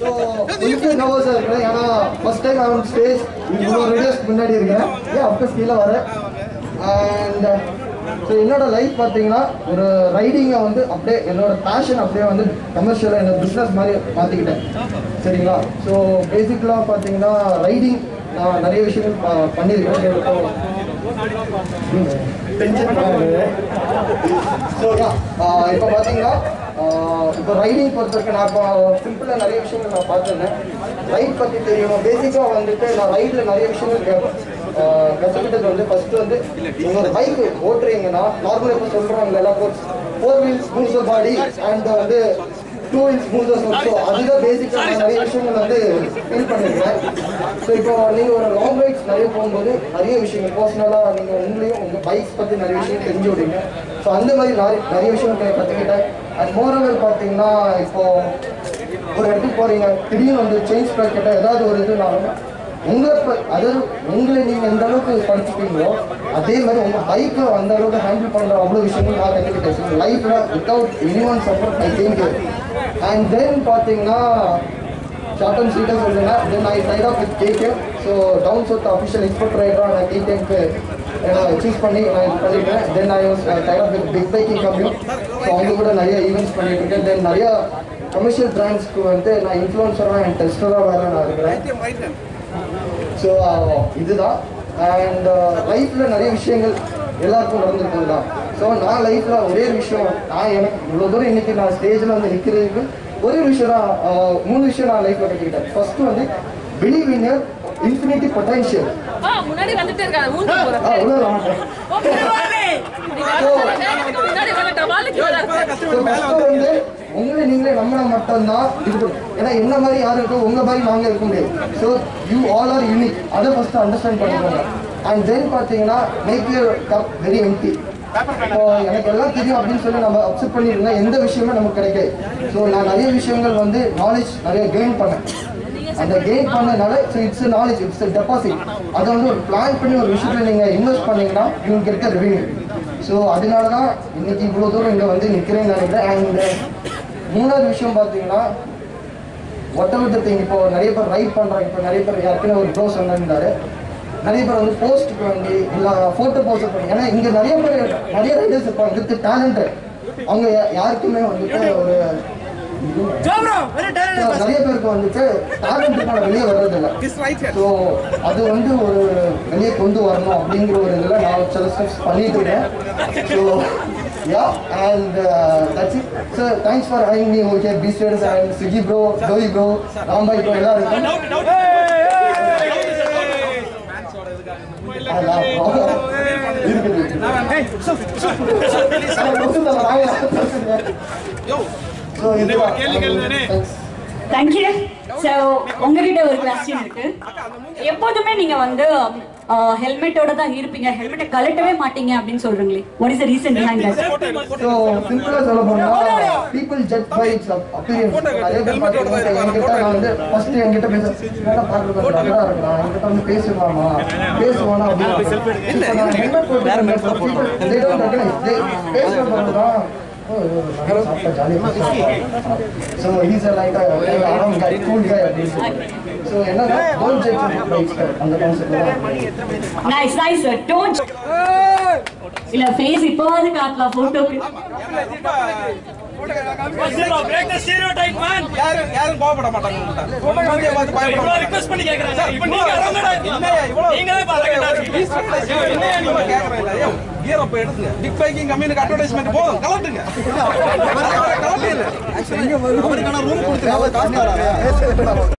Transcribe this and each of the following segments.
So கொஞ்சம் நர்வஸாக இருக்கிறேன் ஏன்னா ஃபர்ஸ்ட் டைம் ஆன் ஸ்டேஜ் இவ்வளோ ரேடியோஸ்க்கு முன்னாடி இருக்கேன் ஏன் அப்கோர்ஸ் கீழே வரேன் அண்ட் ஸோ என்னோட லைஃப் பார்த்தீங்கன்னா ஒரு ரைடிங்கை வந்து அப்படியே என்னோட பேஷன் அப்படியே வந்து கமர்ஷியலாக என்னோட பிஸ்னஸ் மாதிரி மாற்றிக்கிட்டேன் சரிங்களா ஸோ பேசிக்கலாக பார்த்தீங்கன்னா ரைடிங் நான் நிறைய விஷயங்கள் ப- பண்ணியிருக்கேன் டென்ஷன் ஸோ இப்போ பார்த்தீங்கன்னா இப்போ ரைடிங் பொறுத்த வரைக்கும் நான் இப்போ சிம்பிளாக நிறைய விஷயங்கள் நான் பார்த்துருந்தேன் ரைட் பற்றி தெரியும் பேசிக்காக வந்துட்டு நான் ரைடில் நிறைய விஷயங்கள் கே- ஆஹ் கற்றுக்கிட்டது வந்து ஃபர்ஸ்ட் வந்து நீங்க ஒரு பைக் ஓட்டுறீங்கன்னா நார்மலாக இப்போ சொல்கிறாங்க எல்லாம் four wheels moves body and வந்து டூ வீல்ஸ் மூவ்ஸ் ஸோ அதுதான் பேசிக்காக நான் நிறைய விஷயங்கள் வந்து ஃபீல் பண்ணியிருக்கேன் ஸோ இப்போ நீங்கள் ஒரு லாங் ரைட்ஸ் நிறைய போகும்போது நிறைய விஷயங்கள் பர்சனலாக நீங்கள் உங்களையும் உங்கள் பைக்ஸ் பற்றி நிறைய விஷயம் தெரிஞ்சு விடுங்க ஸோ அந்த மாதிரி நிறைய நிறைய விஷயம் கற்றுக்கிட்டேன் அண்ட் மோரோவர் பார்த்தீங்கன்னா இப்போ ஒரு இடத்துக்கு போகிறீங்க திடீர்னு வந்து சேஞ்ச் கேட்டால் ஏதாவது ஒரு இதுனாலும் உங்களை ப- அதாவது உங்களை நீங்கள் எந்த அளவுக்கு படிச்சுப்பீங்களோ அதே மாதிரி உங்கள் பைக்கை அந்த அளவுக்கு ஹேண்டில் பண்ணுற அவ்வளோ விஷயங்கள் நான் கற்றுக்கிட்டேன் லைஃப்பில் without any one support I think and then பார்த்தீங்கன்னா ஷார்ட் அண்ட் ஸ்வீட்டாக சொல்லுங்க then I side off with K K so down south official export ரைடராக நான் கேகேக்கு சூஸ் பண்ணி நான் இது பண்ணிட்டேன் then I was side off with big biking company so அவங்க கூட நிறைய ஈவெண்ட்ஸ் பண்ணிட்டு இருக்கேன் தென் நிறைய கமர்ஷியல் பிராண்ட்ஸ்க்கு வந்து நான் இன்ஃப்ளூன்சராக அண்ட் டெஸ்டராக வேறு நான் இருக்கிறேன் ஸோ இதுதான் அண்ட் லைஃப்பில் நிறைய விஷயங்கள் எல்லாருக்கும் நடந்திருக்குங்களா ஸோ நான் லைஃப்பில் ஒரே ஒரு விஷயம் நான் எனக்கு இவ்வளோ தூரம் இன்னைக்கு நான் ஸ்டேஜில் வந்து நிற்கிறதுக்கு ஒரே ஒரு விஷயம் தான் ஆஹ், மூணு விஷயம் நான் லைஃப்பில் கற்றுக்கிட்டேன் ஃபர்ஸ்ட் வந்து believe in your infinity potential ah, முன்னாடி வந்துட்டே இருக்காங்க மூஞ்சி போறேன் ஆ உள்ள ஓ, முன்னாடி முன்னாடி வந்துட்டா வாழ்க்கை வராது ஸோ ஃபஸ்ட்டு வந்து உங்களை நீங்களே நம்பினா மட்டும்தான் இது பண்ணு. ஏன்னா என்ன மாதிரி யாரும் இருக்கோ உங்க மாதிரி நாங்க இருக்க முடியாது so you all are unique அதை ஃபர்ஸ்ட் அண்டர்ஸ்டாண்ட் பண்ணிக்கோங்க அண்ட் தென் பார்த்தீங்கன்னா make your cup very empty இப்போ எனக்கு எல்லாம் தெரியும் அப்படின்னு சொல்லி நம்ம அப்செட் பண்ணிருந்தா எந்த விஷயமே நமக்கு கிடைக்காது ஸோ நான் நிறைய விஷயங்கள் வந்து நாலேஜ் நிறைய கெயின் பண்ணேன் அந்த கெயின் பண்ணனால so it's knowledge it's deposit அதை வந்து ஒரு பிளான் பண்ணி ஒரு விஷயத்தில் நீங்கள் இன்வெஸ்ட் பண்ணீங்கன்னா you get the revenue so அதனால தான் இன்னைக்கு இவ்வளோ தூரம் இங்கே வந்து நிற்கிறேன்னு நினைக்கிறேன் அண்ட் மூணாவது விஷயம் பார்த்தீங்கன்னா ஒட்ட விட்ட திங் இப்போ நிறைய பேர் ரைட் பண்ணுறாங்க இப்போ நிறைய பேர் யாருக்குன்னு ஒரு ப்ரோ சொன்னாரு நிறைய பேர் வந்து போஸ்ட்டுக்கு வேண்டி இல்லை ஃபோட்டோ போஸ்ட் பண்ணி ஏன்னா இங்கே நிறைய பேர் நிறைய ரைடர்ஸ் இருப்பாங்க வித் டேலண்ட் அவங்க யா- யாருக்குமே வந்துட்டு ஒரு So, நிறைய பேருக்கு வந்துட்டு டேலண்ட்டுக்கான வெளியே வர்றதில்ல ஸோ அது வந்து ஒரு வெளியே கொண்டு வரணும் அப்படிங்கிற ஒரு இதில் நான் சில ஸ்டெப்ஸ் பண்ணிட்டு இருக்கேன் so yeah and that's it sir thanks for having me okay P states and Swiggy bro டோய் ப்ரோ ராம்பாய் ப்ரோ எல்லாரும் இருக்கும் அதெல்லாம் இருக்குது. ஆனா, கொசுல வாயில கொசுங்க. So, இதுதான். Thanks. தேங்க்யூ ஸோ உங்ககிட்ட ஒரு கொஸ்டின் இருக்கு எப்போதுமே நீங்க வந்து ஹெல்மெட்டோட தான் இருப்பீங்க ஹெல்மெட்டை கழட்டவே மாட்டீங்க அப்படின்னு சொல்றீங்களே what is the reason behind that so சிம்பிளாக சொல்ல போனால் people judge by its appearance நிறைய பேர் பார்த்தீங்கன்னா என்கிட்ட நான் வந்து ஃபர்ஸ்ட் என்கிட்ட பேச நல்லா பார்க்குறது கொஞ்சம் நல்லா இருக்கலாம் என்கிட்ட வந்து பேசுவாமா பேசுவானா அப்படின்னு இப்போ நான் ஹெல்மெட் போட்டு பேசுறது தான் so he's like around guy cool guy அப்படின்னு சொல்லி ஸோ என்னன்னா டோன்ட் ஜட்ஜ் அந்த கான்செப்ட் நைஸ் நைஸ் டோன்ட் இல்ல ஃபேஸ் இப்போவாது காட்டலாம் போட்டோக்கு break the stereotype, man. யாரும் யாரும் கோவப்பட மாட்டாங்க உங்கள்ட்ட. போட்டோகிராஃபியை பார்த்து பயப்பட இவ்வளவு மாட்டாங்க. request பண்ணி கேக்குறாங்க. இப்ப நீங்க அரங்கடா என்னய்யா இவ்வளவு நீங்க தான் பாருங்க என்னய்யா நீங்க கேக்குறீங்க? ஐயோ, gear up எடுத்துங்க. Big biking company க்கு advertisement போதும், கலட்டுங்க. கலட்டு இல்ல. அவருக்கான room கொடுத்துருங்க. அவர் காசு தராரா?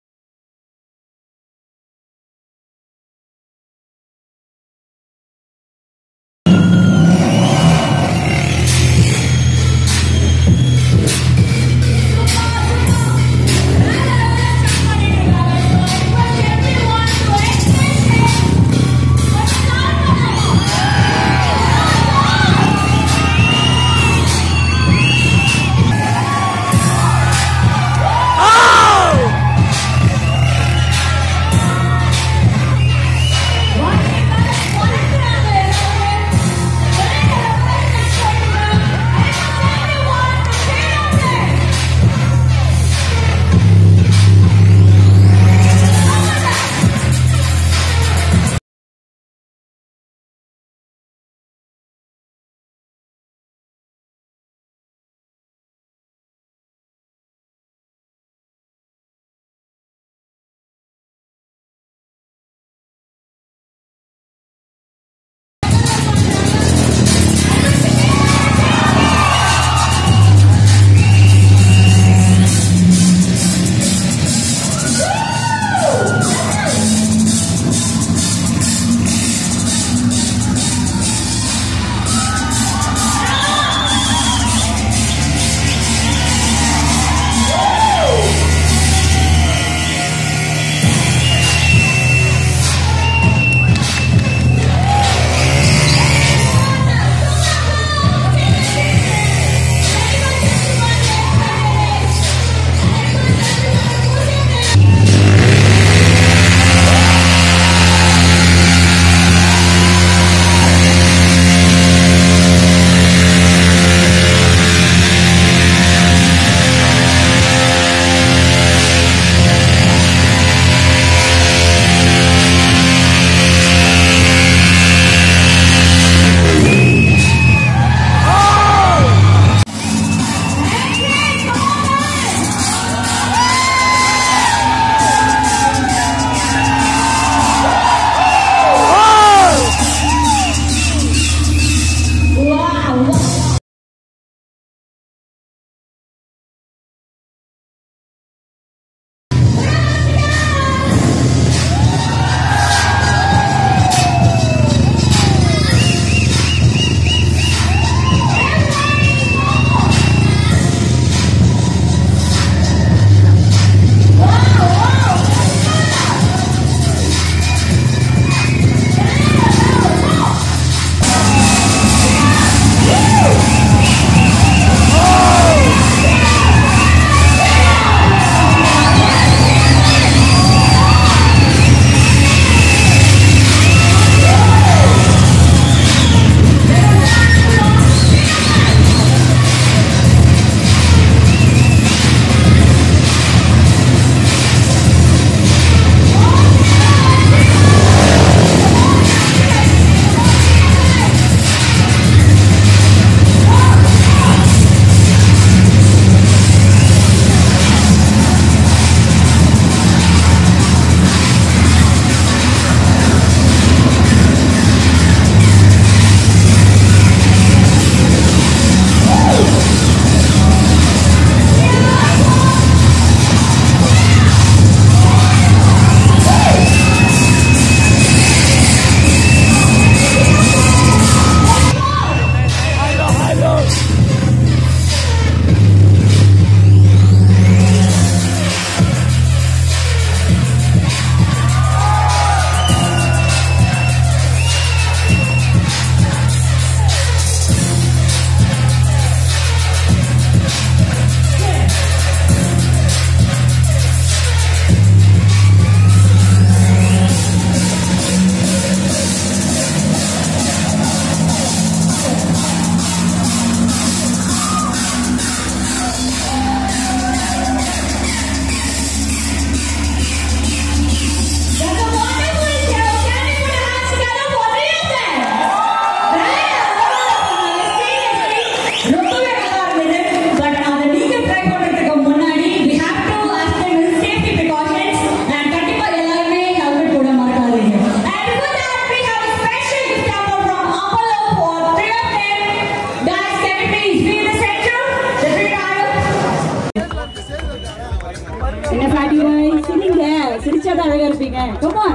என்ன பாட்டி பாய் சிரிங்க சிரிச்சாதான் அழகா இருப்பீங்க come on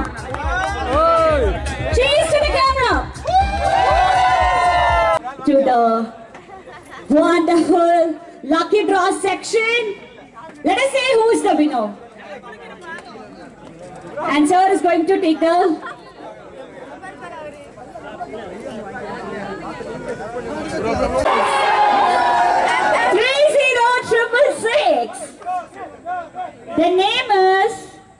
cheese to the camera to the wonderful lucky draw section let us see who is the winner and sir is going to take the three zero triple six. The name is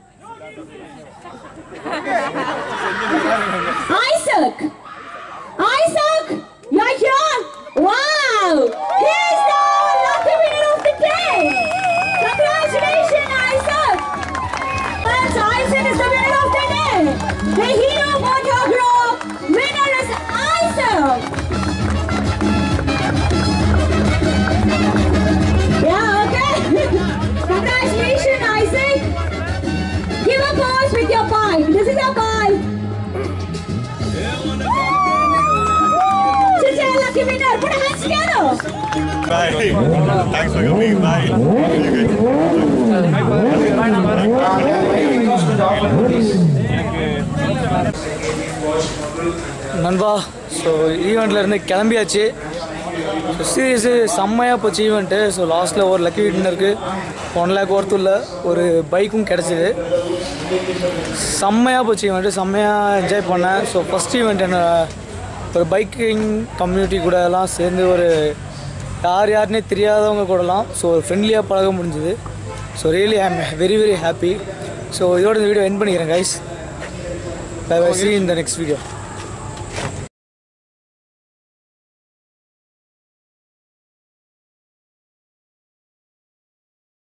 Isaac. Isaac, you're here. Wow, he's the lucky winner of the day. Congratulations, Isaac. Yes, Isaac is the winner of the day. The hero motor group winner is Isaac. Yeah, okay. Congratulations, Isaac. Give a pause with your bike. This is your bike. Sister, lucky winner. Put your hands together. Bye. Thanks for coming. Bye. நண்பா so ஈவெண்ட்லேருந்து கிளம்பியாச்சு so serious செம்மையாக போச்சு event so லாஸ்ட்டில் ஒரு lucky வின்னருக்கு one lakh ஒர்த்துள்ள ஒரு பைக்கும் கிடச்சிது செம்மையாக போச்சு ஈவெண்ட்டு செம்மையாக என்ஜாய் பண்ணேன் ஸோ ஃபஸ்ட் ஈவெண்ட் என்ன ஒரு பைக்கிங் கம்யூனிட்டி கூட எல்லாம் சேர்ந்து ஒரு யார் யாருன்னே தெரியாதவங்க கூடலாம் ஸோ ஒரு ஃப்ரெண்ட்லியாக பழக முடிஞ்சுது so really I am very very happy so இதோட இந்த வீடியோ என் பண்ணிக்கிறேன் கைஸ் பை பை சி இந்த நெக்ஸ்ட் வீடியோ